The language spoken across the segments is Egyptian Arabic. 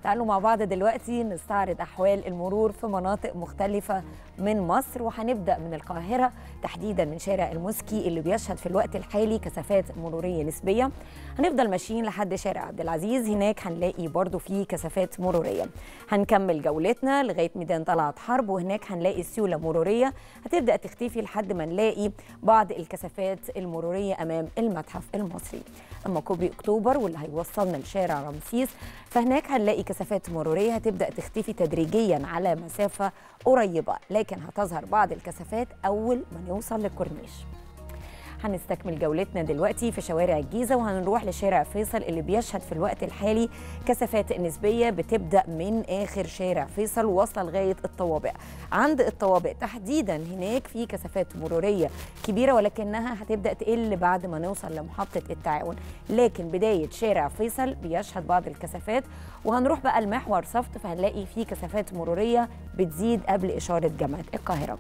تعالوا مع بعض دلوقتي نستعرض أحوال المرور في مناطق مختلفة من مصر وهنبدأ من القاهرة تحديدا من شارع المسكي اللي بيشهد في الوقت الحالي كثافات مرورية نسبية هنفضل ماشيين لحد شارع عبد العزيز هناك هنلاقي برضو فيه كثافات مرورية هنكمل جولتنا لغاية ميدان طلعت حرب وهناك هنلاقي سيولة مرورية هتبدأ تختفي لحد ما نلاقي بعض الكثافات المرورية أمام المتحف المصري أما كوبري أكتوبر واللي هيوصلنا لشارع رمسيس فهناك هنلاقي كثافات مرورية هتبدأ تختفي تدريجيا على مسافة قريبة لكن هتظهر بعض الكثافات أول ما نوصل للكورنيش هنستكمل جولتنا دلوقتي في شوارع الجيزة وهنروح لشارع فيصل اللي بيشهد في الوقت الحالي كثافات نسبية بتبدأ من آخر شارع فيصل واصلة لغاية الطوابق عند الطوابق تحديدا هناك في كثافات مرورية كبيرة ولكنها هتبدأ تقل بعد ما نوصل لمحطة التعاون لكن بداية شارع فيصل بيشهد بعض الكثافات وهنروح بقى المحور صفت فهنلاقي فيه كثافات مرورية بتزيد قبل إشارة جامعة القاهرة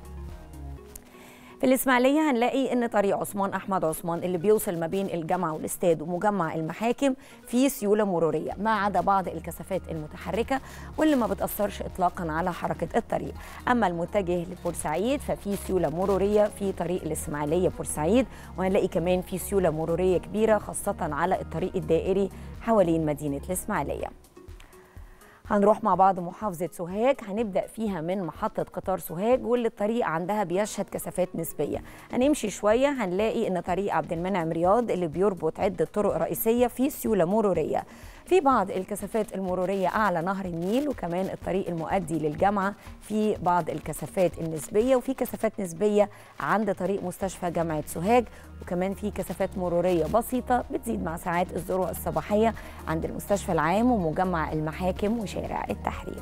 في الإسماعيلية هنلاقي إن طريق عثمان أحمد عثمان اللي بيوصل ما بين الجامعة والاستاد ومجمع المحاكم فيه سيولة مرورية ما عدا بعض الكثافات المتحركة واللي ما بتأثرش إطلاقا على حركة الطريق أما المتجه لبورسعيد ففي سيولة مرورية في طريق الإسماعيلية بورسعيد وهنلاقي كمان في سيولة مرورية كبيرة خاصة على الطريق الدائري حوالين مدينة الإسماعيلية هنروح مع بعض محافظة سوهاج هنبدأ فيها من محطة قطار سوهاج واللي الطريق عندها بيشهد كثافات نسبية هنمشي شوية هنلاقي إن طريق عبد المنعم رياض اللي بيربط عدة طرق رئيسية فيه سيولة مرورية في بعض الكثافات المرورية أعلى نهر النيل وكمان الطريق المؤدي للجامعة في بعض الكثافات النسبية وفي كثافات نسبية عند طريق مستشفى جامعة سوهاج وكمان في كثافات مرورية بسيطة بتزيد مع ساعات الذروة الصباحية عند المستشفى العام ومجمع المحاكم وشارع التحرير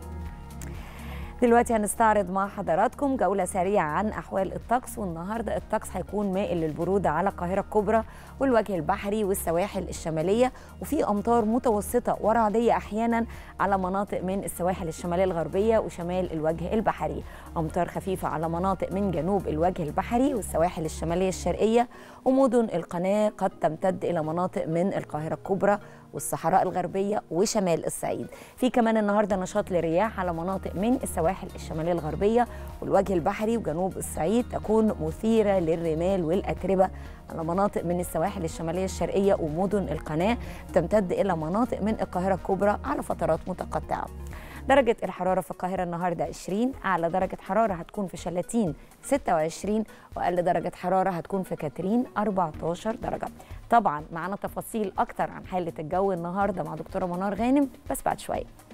دلوقتي هنستعرض مع حضراتكم جولة سريعة عن أحوال الطقس والنهاردة الطقس هيكون مائل للبرودة على القاهرة الكبرى والوجه البحري والسواحل الشمالية وفي أمطار متوسطة ورعدية أحيانا على مناطق من السواحل الشمالية الغربية وشمال الوجه البحري أمطار خفيفة على مناطق من جنوب الوجه البحري والسواحل الشمالية الشرقية ومدن القناة قد تمتد إلى مناطق من القاهرة الكبرى والصحراء الغربية وشمال الصعيد في كمان النهاردة نشاط للرياح على مناطق من السواحل الشمالية الغربية والوجه البحري وجنوب الصعيد تكون مثيرة للرمال والأتربة على مناطق من السواحل الشمالية الشرقية ومدن القناة تمتد إلى مناطق من القاهرة الكبرى على فترات متقطعة درجة الحرارة في القاهرة النهاردة 20 أعلى درجة حرارة هتكون في شلاتين 26 وأقل درجة حرارة هتكون في كاترين 14 درجة طبعا معانا تفاصيل أكتر عن حالة الجو النهاردة مع دكتورة منار غانم بس بعد شوية